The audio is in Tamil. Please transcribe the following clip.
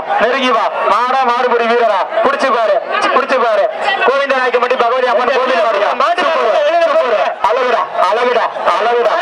நெருங்கி வா மாடா மாடுபுடி வீரரா புடிச்சு பாரு புடிச்சு பாரு கோவிந்த நாய்க்கு மட்டும் பகவதி அம்மன் கோவில் வாரியா அழகுடா அழகுடா அழகுடா